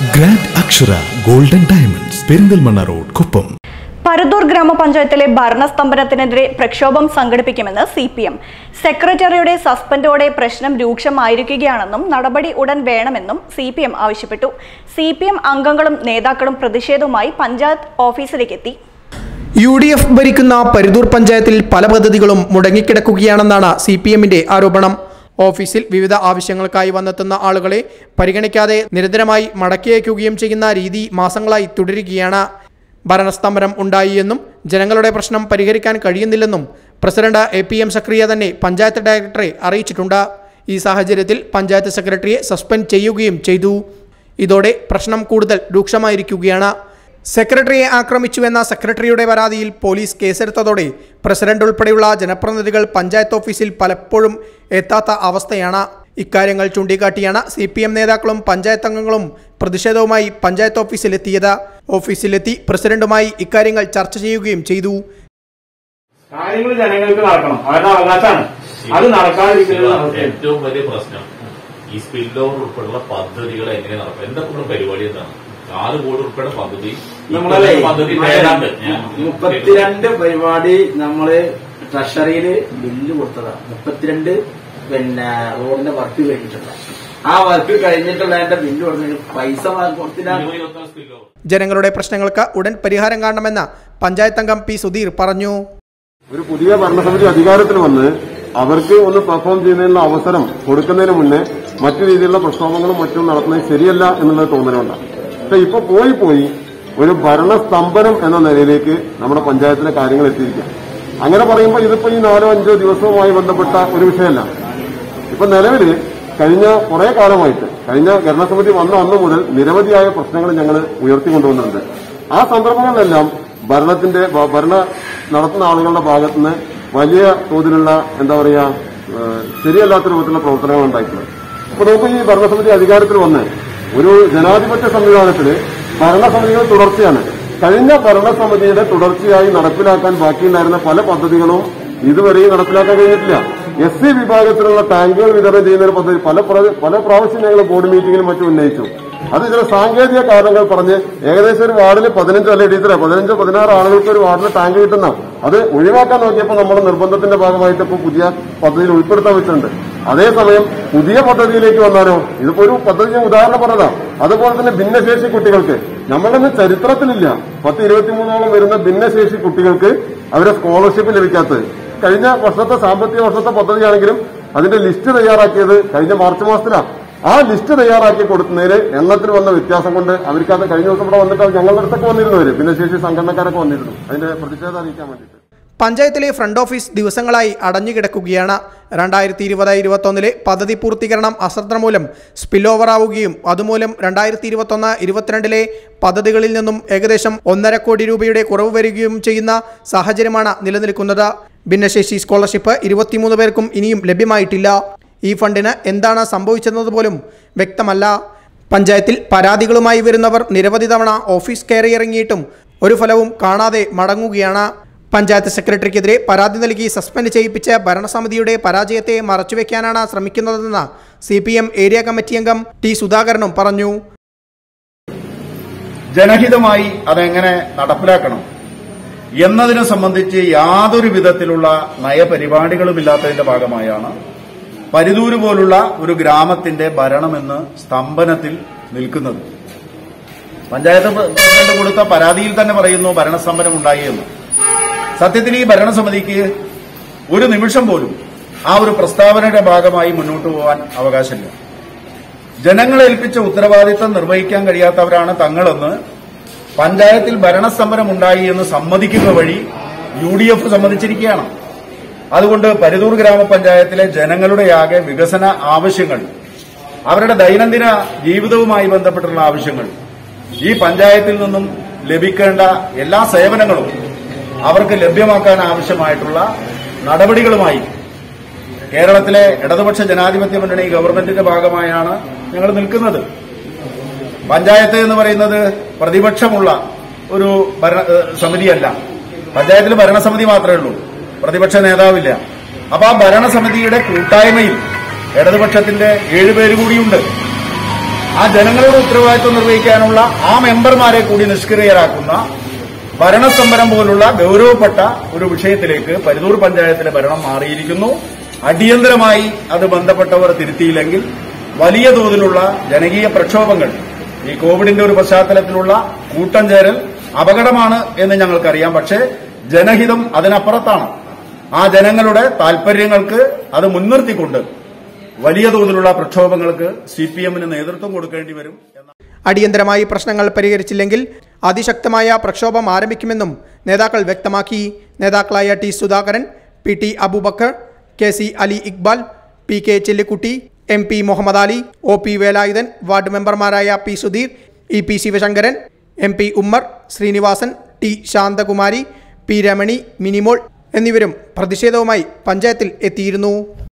grand Akshara golden diamonds Perinthalmanna road Kuppam Paruthur ഗ്രാമപഞ്ചായത്തിലെ ഭരണസ്തംഭനത്തിനെതിരെ പ്രക്ഷോഭം സംഘടിപ്പിക്കുമെന്ന് സി പി എം സെക്രട്ടറിയുടെ സസ്പെൻഡോടെ പ്രശ്നം രൂക്ഷമായിരിക്കുകയാണെന്നും നടപടി ഉടൻ വേണമെന്നും സി പി എം ആവശ്യപ്പെട്ടു സി പി എം അംഗങ്ങളും നേതാക്കളും പ്രതിഷേധവുമായി പഞ്ചായത്ത് ഓഫീസിലേക്കെത്തി യു ഡി എഫ് ഭരിക്കുന്ന പരുതൂർ പഞ്ചായത്തിൽ പല പദ്ധതികളും മുടങ്ങിക്കിടക്കുകയാണെന്നാണ് സി പി എമ്മിന്റെ ആരോപണം ഓഫീസിൽ വിവിധ ആവശ്യങ്ങൾക്കായി വന്നെത്തുന്ന ആളുകളെ പരിഗണിക്കാതെ നിരന്തരമായി മടക്കിയയക്കുകയും ചെയ്യുന്ന രീതി മാസങ്ങളായി തുടരുകയാണ് ഭരണസ്തംഭനം ഉണ്ടായി എന്നും ജനങ്ങളുടെ പ്രശ്നം പരിഹരിക്കാൻ കഴിയുന്നില്ലെന്നും president A P M Zakariya തന്നെ പഞ്ചായത്ത് ഡയറക്ടറെ അറിയിച്ചിട്ടുണ്ട് ഈ സാഹചര്യത്തിൽ പഞ്ചായത്ത് സെക്രട്ടറിയെ സസ്പെൻഡ് ചെയ്യുകയും ചെയ്തു ഇതോടെ പ്രശ്നം കൂടുതൽ രൂക്ഷമായിരിക്കുകയാണ് സെക്രട്ടറിയെ ആക്രമിച്ചുവെന്ന സെക്രട്ടറിയുടെ പരാതിയിൽ പോലീസ് കേസെടുത്തതോടെ പ്രസിഡന്റ് ഉൾപ്പെടെയുള്ള ജനപ്രതിനിധികൾ പഞ്ചായത്ത് ഓഫീസിൽ പലപ്പോഴും എത്താത്ത അവസ്ഥയാണ് ഇക്കാര്യങ്ങൾ ചൂണ്ടിക്കാട്ടിയാണ് സി പി എം നേതാക്കളും പഞ്ചായത്ത് അംഗങ്ങളും പ്രതിഷേധവുമായി പഞ്ചായത്ത് ഓഫീസിലെത്തിയത് ഓഫീസിലെത്തി പ്രസിഡന്റുമായി ഇക്കാര്യങ്ങൾ ചർച്ച ചെയ്യുകയും ചെയ്തു കാര്യങ്ങൾ ജനങ്ങൾക്ക് നടക്കണം അവരുടെ അവകാശമാണ് അത് നടക്കാതിരിക്കുന്നത് നടക്കുകയാണ് ഏറ്റവും വലിയ പ്രശ്നം ഈ സ്പിൽ ഓവർ ഉൾപ്പെടെയുള്ള പദ്ധതികൾ എങ്ങനെ നടക്കും എന്തൊക്കെ പരിപാടി എന്താണ് ആറ് കോടി ഉൾപ്പെടെ പദ്ധതി നമ്മളെ ഇപ്പോഴത്തെ പദ്ധതി ഏതാണ്ട് ഞാൻ മുപ്പത്തിരണ്ട് പരിപാടി നമ്മള് ട്രഷറിയില് ബില്ല് കൊടുത്തതാണ് മുപ്പത്തിരണ്ട് പിന്നെ റോഡിന്റെ വർക്ക് കഴിഞ്ഞിട്ടുണ്ട് ആ വർക്ക് കഴിഞ്ഞിട്ടുള്ളതിന്റെ ബില്ല് കൊടുത്തതിന് പൈസ കൊടുത്തില്ല ഇരുപത് ഇരുപത്തിനാല് സ്പിൽ ഓവർ ജനങ്ങളുടെ പ്രശ്നങ്ങൾക്ക് ഉടൻ പരിഹാരം കാണണമെന്ന് പഞ്ചായത്ത് അംഗം പി സുധീർ പറഞ്ഞു ഒരു പുതിയ ഭരണസമിതി അധികാരത്തിൽ വന്ന് അവർക്ക് ഒന്ന് പെർഫോം ചെയ്യുന്നതിനുള്ള അവസരം കൊടുക്കുന്നതിന് മുന്നേ മറ്റു രീതിയിലുള്ള പ്രക്ഷോഭങ്ങളും മറ്റും നടത്തുന്നത് ശരിയല്ല എന്നുള്ളത് തോന്നലുണ്ടാണ് പക്ഷെ ഇപ്പൊ പോയി പോയി ഒരു ഭരണസ്തംഭനം എന്ന നിലയിലേക്ക് നമ്മുടെ പഞ്ചായത്തിലെ കാര്യങ്ങൾ എത്തിയിരിക്കുക അങ്ങനെ പറയുമ്പോൾ ഇതിപ്പോ ഈ നാലോ അഞ്ചോ ദിവസവുമായി ബന്ധപ്പെട്ട ഒരു വിഷയമല്ല ഇപ്പൊ നിലവിൽ കഴിഞ്ഞ കുറെ കാലമായിട്ട് കഴിഞ്ഞ ഭരണസമിതി വന്ന അന്ന് മുതൽ നിരവധിയായ പ്രശ്നങ്ങൾ ഞങ്ങൾ ഉയർത്തിക്കൊണ്ടുവന്നിട്ടുണ്ട് ആ സന്ദർഭങ്ങളിലെല്ലാം ഭരണത്തിന്റെ ഭ- ഭരണ നടത്തുന്ന ആളുകളുടെ ഭാഗത്തുനിന്ന് വലിയ തോതിലുള്ള എന്താ പറയാ ഏഹ്, ശരിയല്ലാത്ത രൂപത്തിലുള്ള പ്രവർത്തനങ്ങൾ ഉണ്ടായിട്ടുള്ളത് അപ്പൊ നമുക്ക് ഈ ഭരണസമിതി അധികാരത്തിൽ വന്ന് ഒരു ജനാധിപത്യ സംവിധാനത്തില് ഭരണസമിതികൾ തുടർച്ചയാണ് കഴിഞ്ഞ ഭരണസമിതിയുടെ തുടർച്ചയായി നടപ്പിലാക്കാൻ ബാക്കിയുണ്ടായിരുന്ന പല പദ്ധതികളും ഇതുവരെയും നടപ്പിലാക്കാൻ കഴിഞ്ഞിട്ടില്ല എസ് സി വിഭാഗത്തിലുള്ള ടാങ്കുകൾ വിതരണം ചെയ്യുന്ന ഒരു പദ്ധതി പല പ്ര- പല പ്രാവശ്യം ഞങ്ങൾ ബോർഡ് മീറ്റിംഗിലും മറ്റും ഉന്നയിച്ചു അത് ചില സാങ്കേതിക കാരണങ്ങൾ പറഞ്ഞ് ഏകദേശം ഒരു വാർഡിൽ പതിനഞ്ചോ അല്ലെ ടീച്ചറെ പതിനഞ്ചോ പതിനാറ് ആളുകൾക്ക് ഒരു വാർഡിൽ ടാങ്ക് കിട്ടുന്ന അത് ഒഴിവാക്കാൻ നോക്കിയപ്പോൾ നമ്മുടെ നിർബന്ധത്തിന്റെ ഭാഗമായിട്ട് ഇപ്പോൾ പുതിയ പദ്ധതിയിൽ ഉൾപ്പെടുത്താൻ വെച്ചിട്ടുണ്ട് അതേസമയം പുതിയ പദ്ധതിയിലേക്ക് വന്നാലോ ഇതിപ്പോ ഒരു പദ്ധതി ഞാൻ ഉദാഹരണം പറഞ്ഞതാ അതുപോലെ തന്നെ ഭിന്നശേഷി കുട്ടികൾക്ക് നമ്മളുടെ ചരിത്രത്തിലില്ല പത്ത് ഇരുപത്തിമൂന്നോളം വരുന്ന ഭിന്നശേഷി കുട്ടികൾക്ക് അവരെ സ്കോളർഷിപ്പ് ലഭിക്കാത്തത് കഴിഞ്ഞ വർഷത്തെ സാമ്പത്തിക വർഷത്തെ പദ്ധതിയാണെങ്കിലും അതിന്റെ ലിസ്റ്റ് തയ്യാറാക്കിയത് കഴിഞ്ഞ മാർച്ച് മാസത്തിലാണ് ആ ലിസ്റ്റ് തയ്യാറാക്കി കൊടുക്കുന്നതിന് എണ്ണത്തിൽ വന്ന വ്യത്യാസം കൊണ്ട് അവർക്ക് അത് കഴിഞ്ഞ ദിവസം ഇവിടെ വന്നിട്ട് അവർ ഞങ്ങളുടെ അടുത്തൊക്കെ വന്നിരുന്നവര് ഭിന്നശേഷി സംഘടനക്കാരൊക്കെ വന്നിരുന്നു അതിന്റെ പ്രതിഷേധം അറിയിക്കാൻ വേണ്ടിയിട്ട് പഞ്ചായത്തിലെ ഫ്രണ്ട് ഓഫീസ് ദിവസങ്ങളായി അടഞ്ഞുകിടക്കുകയാണ് രണ്ടായിരത്തി ഇരുപത് ഇരുപത്തൊന്നിലെ പദ്ധതി പൂർത്തീകരണം അശ്രദ്ധ മൂലം സ്പിൽ ഓവർ ആവുകയും അതുമൂലം രണ്ടായിരത്തി ഇരുപത്തൊന്ന് ഇരുപത്തിരണ്ടിലെ പദ്ധതികളിൽ നിന്നും ഏകദേശം ഒന്നര കോടി രൂപയുടെ കുറവ് വരികയും ചെയ്യുന്ന സാഹചര്യമാണ് നിലനിൽക്കുന്നത് ഭിന്നശേഷി സ്കോളർഷിപ്പ് ഇരുപത്തിമൂന്ന് പേർക്കും ഇനിയും ലഭ്യമായിട്ടില്ല ഈ ഫണ്ടിന് എന്താണ് സംഭവിച്ചതെന്നത് പോലും വ്യക്തമല്ല പഞ്ചായത്തിൽ പരാതികളുമായി വരുന്നവർ നിരവധി തവണ ഓഫീസ് കയറിയിറങ്ങിയിട്ടും ഒരു ഫലവും കാണാതെ മടങ്ങുകയാണ് പഞ്ചായത്ത് സെക്രട്ടറിക്കെതിരെ പരാതി നൽകി സസ്പെൻഡ് ചെയ്യിപ്പിച്ച ഭരണസമിതിയുടെ പരാജയത്തെ മറച്ചുവെക്കാനാണ് ശ്രമിക്കുന്നതെന്ന് C P M area committee അംഗം ടി സുധാകരനും പറഞ്ഞു ജനഹിതമായി അതെങ്ങനെ നടപ്പിലാക്കണം എന്നതിനെ സംബന്ധിച്ച് യാതൊരു വിധത്തിലുള്ള നയപരിപാടികളുമില്ലാത്തതിന്റെ ഭാഗമായാണ് പരിതൂര് പോലുള്ള ഒരു ഗ്രാമത്തിന്റെ ഭരണമെന്ന് സ്തംഭനത്തിൽ നിൽക്കുന്നത് പഞ്ചായത്ത് പ്രസിഡന്റ് കൊടുത്ത പരാതിയിൽ തന്നെ പറയുന്നു ഭരണസ്തംഭനം ഉണ്ടായി എന്ന് സത്യത്തിൽ ഈ ഭരണസമിതിക്ക് ഒരു നിമിഷം പോലും ആ ഒരു പ്രസ്താവനയുടെ ഭാഗമായി മുന്നോട്ട് പോകാൻ അവകാശമില്ല ജനങ്ങളെ ഏൽപ്പിച്ച ഉത്തരവാദിത്തം നിർവഹിക്കാൻ കഴിയാത്തവരാണ് തങ്ങളെന്ന് പഞ്ചായത്തിൽ ഭരണസമരം ഉണ്ടായി എന്ന് സമ്മതിക്കുന്ന വഴി യു ഡി എഫ് സമ്മതിച്ചിരിക്കുകയാണ് അതുകൊണ്ട് പരിതൂർ ഗ്രാമപഞ്ചായത്തിലെ ജനങ്ങളുടെയാകെ വികസന ആവശ്യങ്ങൾ അവരുടെ ദൈനംദിന ജീവിതവുമായി ബന്ധപ്പെട്ടുള്ള ആവശ്യങ്ങൾ ഈ പഞ്ചായത്തിൽ നിന്നും ലഭിക്കേണ്ട എല്ലാ സേവനങ്ങളും അവർക്ക് ലഭ്യമാക്കാൻ ആവശ്യമായിട്ടുള്ള നടപടികളുമായി കേരളത്തിലെ ഇടതുപക്ഷ ജനാധിപത്യ മുന്നണി ഗവൺമെന്റിന്റെ ഭാഗമായാണ് ഞങ്ങൾ നിൽക്കുന്നത് പഞ്ചായത്ത് എന്ന് പറയുന്നത് പ്രതിപക്ഷമുള്ള ഒരു ഭരണ ഏഹ് സമിതിയല്ല പഞ്ചായത്തിൽ ഭരണസമിതി മാത്രമേ ഉള്ളൂ പ്രതിപക്ഷ നേതാവില്ല അപ്പൊ ആ ഭരണസമിതിയുടെ കൂട്ടായ്മയിൽ ഇടതുപക്ഷത്തിന്റെ ഏഴുപേര് കൂടിയുണ്ട് ആ ജനങ്ങളുടെ ഉത്തരവാദിത്വം നിർവഹിക്കാനുള്ള ആ മെമ്പർമാരെ കൂടി നിഷ്ക്രിയരാക്കുന്ന ഭരണസമരം പോലുള്ള ഗൌരവപ്പെട്ട ഒരു വിഷയത്തിലേക്ക് പരിതൂർ പഞ്ചായത്തിലെ ഭരണം മാറിയിരിക്കുന്നു അടിയന്തരമായി അത് ബന്ധപ്പെട്ടവർ തിരുത്തിയില്ലെങ്കിൽ വലിയ തോതിലുള്ള ജനകീയ പ്രക്ഷോഭങ്ങൾ ഈ കോവിഡിന്റെ ഒരു പശ്ചാത്തലത്തിലുള്ള കൂട്ടം ചേരൽ അപകടമാണ് എന്ന് ഞങ്ങൾക്കറിയാം പക്ഷേ ജനഹിതം അതിനപ്പുറത്താണ് ആ ജനങ്ങളുടെ താൽപര്യങ്ങൾക്ക് അത് മുൻനിർത്തിക്കൊണ്ട് വലിയ തോതിലുള്ള പ്രക്ഷോഭങ്ങൾക്ക് സി പി എമ്മിന് നേതൃത്വം കൊടുക്കേണ്ടി വരും എന്ന അടിയന്തരമായി പ്രശ്നങ്ങൾ പരിഹരിച്ചില്ലെങ്കിൽ അതിശക്തമായ പ്രക്ഷോഭം ആരംഭിക്കുമെന്നും നേതാക്കൾ വ്യക്തമാക്കി നേതാക്കളായ T Sudhakaran P T Aboobacker K C Ali Iqbal P K Chellikutty M P Muhammad Ali O P Velayudhan ward മെമ്പർമാരായ P Sudheer E P Sivasankaran M P Ummer Srinivasan T Santhakumari P Ramani Minimol എന്നിവരും പ്രതിഷേധവുമായി പഞ്ചായത്തിൽ എത്തിയിരുന്നു